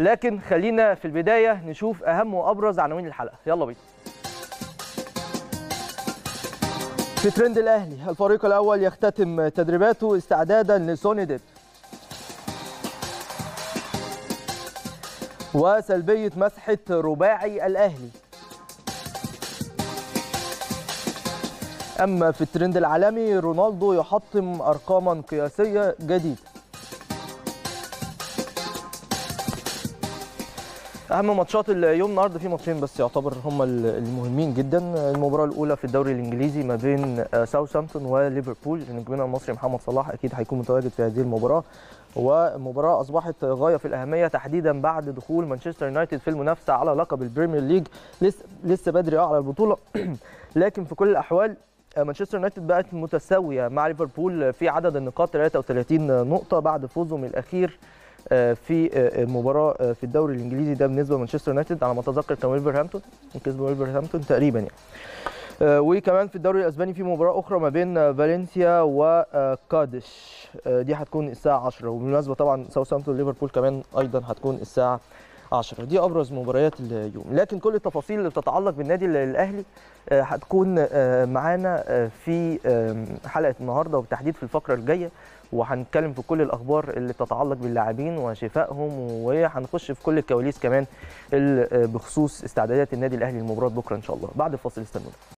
لكن خلينا في البدايه نشوف اهم وابرز عناوين الحلقه يلا بينا في ترند الاهلي الفريق الاول يختتم تدريباته استعدادا لسوني ديب وسلبيه مسحه رباعي الاهلي اما في الترند العالمي رونالدو يحطم ارقاما قياسيه جديده اهم ماتشات اليوم النهارده في ماتشين بس يعتبر هم المهمين جدا المباراه الاولى في الدوري الانجليزي ما بين ساوثهامبتون وليفربول نجمنا المصري محمد صلاح اكيد هيكون متواجد في هذه المباراه ومباراه اصبحت غايه في الاهميه تحديدا بعد دخول مانشستر يونايتد في المنافسه على لقب البريمير ليج لسه لسه بدري اه على البطوله لكن في كل الاحوال مانشستر يونايتد بقت متساويه مع ليفربول في عدد النقاط 33 نقطه بعد فوزهم الاخير في مباراه في الدوري الانجليزي ده بالنسبه لمانشستر يونايتد على ما اتذكر كان ولفرهامبتون كسبوا ولفرهامبتون تقريبا يعني وكمان في الدوري الاسباني في مباراه اخرى ما بين فالنسيا وكادش دي هتكون الساعه 10 وبالمناسبه طبعا ساوثهامبتون ليفربول كمان ايضا هتكون الساعه 10 دي ابرز مباريات اليوم لكن كل التفاصيل اللي بتتعلق بالنادي الاهلي هتكون معانا في حلقه النهارده وبالتحديد في الفقره الجايه وهنتكلم في كل الاخبار اللي بتتعلق باللاعبين وشفائهم وهنخش في كل الكواليس كمان بخصوص استعدادات النادي الاهلي لمباراه بكره ان شاء الله بعد الفاصل استنونا